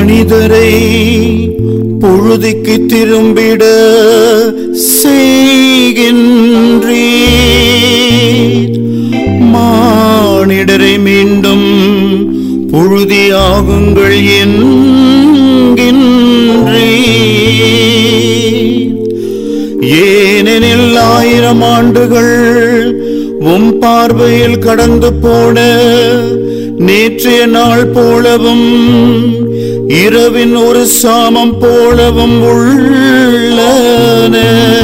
மனிதரை புழுதிக்கு திரும்பிட செய்கின்றீ மானிடரை மீண்டும் புழுதியாகுங்கள் என்கின்றீ ஏனெனில் ஆயிரம் ஆண்டுகள் உம் பார்வையில் கடந்து போன நேற்றைய நாள் போலவும் இரவின் ஒரு சாமம் போலவும் உள்ளன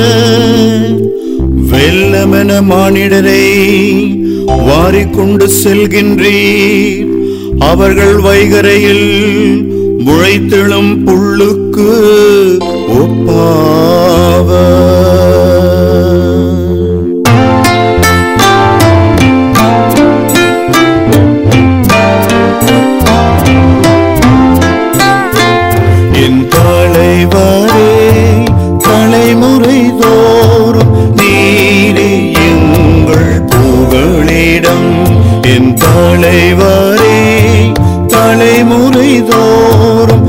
வெள்ளமென மானிடரை வாரிக்கொண்டு செல்கின்றீர் அவர்கள் வைகரையில் முளைத்தெழும் புல்லுக்கு ஒப்பாவ என் தலைவரே தலைமுறை தோறும் நீரே எங்கள் புகழிடம் என் தலைவரே தலைமுறை தோறும்